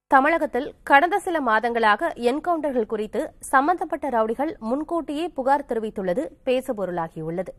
தமிழகத்தில் கடந்த சில மாதங்களாக என்கவுண்டர்கள் குறித்து சம்பந்தப்பட்ட ரவுடிகள் முன்கூட்டியே புகார் தெரிவித்துள்ளது பேசுபொருளாகியுள்ளது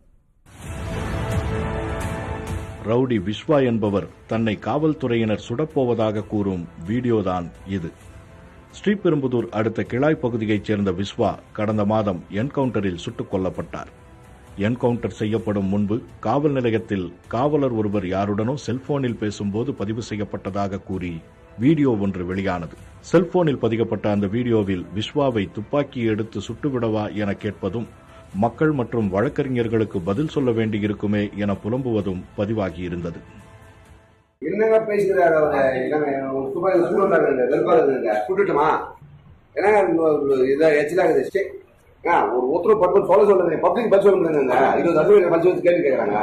ரவுடி விஸ்வா என்பவர் தன்னை காவல்துறையினர் சுடப்போவதாக கூறும் வீடியோதான் இது ஸ்ரீபெரும்புதூர் அடுத்த கிளாய் பகுதியைச் சேர்ந்த விஸ்வா கடந்த மாதம் என்கவுண்டரில் சுட்டுக் கொல்லப்பட்டார் என்கவுண்டர் செய்யப்படும் முன்பு காவல் நிலையத்தில் காவலர் ஒருவர் யாருடனோ செல்போனில் பேசும்போது பதிவு செய்யப்பட்டதாக கூறி வீடியோ ஒன்று வெளியானது செல்போனில் பதிக்கப்பட்ட அந்த வீடியோவில் விஸ்வாவை துப்பாக்கி எடுத்து சுட்டுவிடவா என கேட்பதும் மக்கள் மற்றும் வழக்கறிஞர்களுக்கு பதில் சொல்ல வேண்டியிருக்குமே என புலம்புவதும் பதிவாகியிருந்தது என்னங்க பேசுகிறாரு அவரு என்னங்க ஒரு துப்பாக்கி சூடு வந்தாங்க வெறுப்பா இருக்குங்க சுட்டுட்டுமா என்னங்க இதை எச்சிலாகுது ஸ்டே ஆ, ஒரு ஒருத்தர் பட்டு சொல்ல சொல்லுங்க பப்ளிக் பதில் சொல்லுங்க இருபது வருஷம் பதில் வச்சு கேள்வி கேட்கறாங்க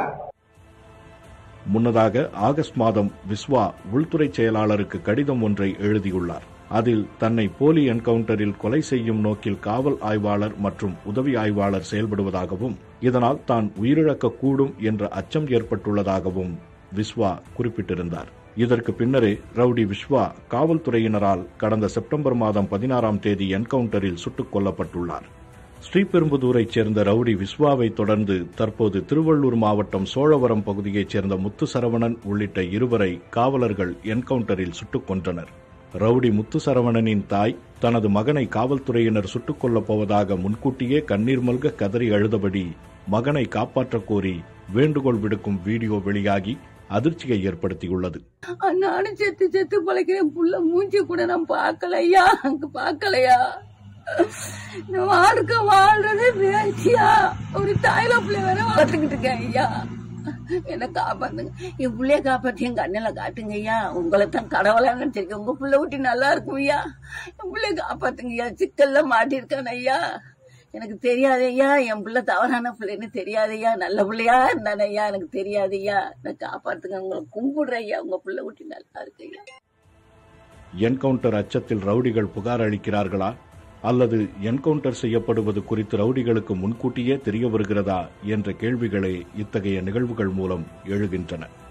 முன்னதாக ஆகஸ்ட் மாதம் விஸ்வா உள்துறை செயலாளருக்கு கடிதம் ஒன்றை எழுதியுள்ளார் அதில் தன்னை போலி என்கவுண்டரில் கொலை செய்யும் நோக்கில் காவல் ஆய்வாளர் மற்றும் உதவி ஆய்வாளர் செயல்படுவதாகவும் இதனால் தான் உயிரிழக்கக்கூடும் என்ற அச்சம் ஏற்பட்டுள்ளதாகவும் விஸ்வா குறிப்பிட்டிருந்தார் இதற்கு பின்னரே ரவுடி விஸ்வா காவல்துறையினரால் கடந்த செப்டம்பர் மாதம் பதினாறாம் தேதி என்கவுண்டரில் சுட்டுக் கொல்லப்பட்டுள்ளார் ஸ்ரீபெரும்புதூரைச் சேர்ந்த ரவுடி விஸ்வாவை தொடர்ந்து தற்போது திருவள்ளூர் மாவட்டம் சோழவரம் பகுதியைச் சேர்ந்த முத்துசரவணன் உள்ளிட்ட இருவரை காவலர்கள் என்கவுண்டரில் சுட்டுக் கொன்றனர் ரவுடி முத்துசரவணனின் தாய் தனது மகனை காவல்துறையினர் சுட்டுக் கொல்லப் போவதாக முன்கூட்டியே கண்ணீர் மல்க கதறி அழுதபடி மகனை காப்பாற்றக் கோரி வேண்டுகோள் விடுக்கும் வீடியோ வெளியாகி அதிர்ச்சியை ஏற்படுத்தியுள்ளது நானும் செத்து செத்து பழைக்கிறேன் புள்ள மூஞ்சி கூட நான் பார்க்கலையா அங்க பார்க்கலையா நான் வாழ்க்க வாழ்றதே வேச்சியா ஒரு தாயில பிள்ளை வேற வளர்த்துக்கிட்டு இருக்கேன் ஐயா என்ன காப்பாத்துங்க என் பிள்ளைய காப்பாத்தி என் கண்ணில காட்டுங்க ஐயா உங்களை தான் கடவுளா நினைச்சிருக்கேன் உங்க பிள்ளை ஊட்டி நல்லா இருக்கும் ஐயா என் பிள்ளைய காப்பாத்துங்க ஐயா சிக்கல்ல மாட்டிருக்கான் ஐயா எனக்கு தெரியாது ஐயா என் பிள்ளை தவறான பிள்ளைன்னு தெரியாது ஐயா நல்ல பிள்ளையா இருந்தானே ஐயா எனக்கு தெரியாது ஐயா என்னை காப்பாத்துங்க உங்களை கும்பிடுறேன் ஐயா உங்க பிள்ளை ஊட்டி நல்லா இருக்கு ஐயா என்கவுண்டர் அச்சத்தில் ரவுடிகள் புகார் அளிக்கிறார்களா அல்லது என்கவுண்டர் செய்யப்படுவது குறித்து ரவுடிகளுக்கு முன்கூட்டியே தெரிய வருகிறதா என்ற கேள்விகளே இத்தகைய நிகழ்வுகள் மூலம் எழுகின்றன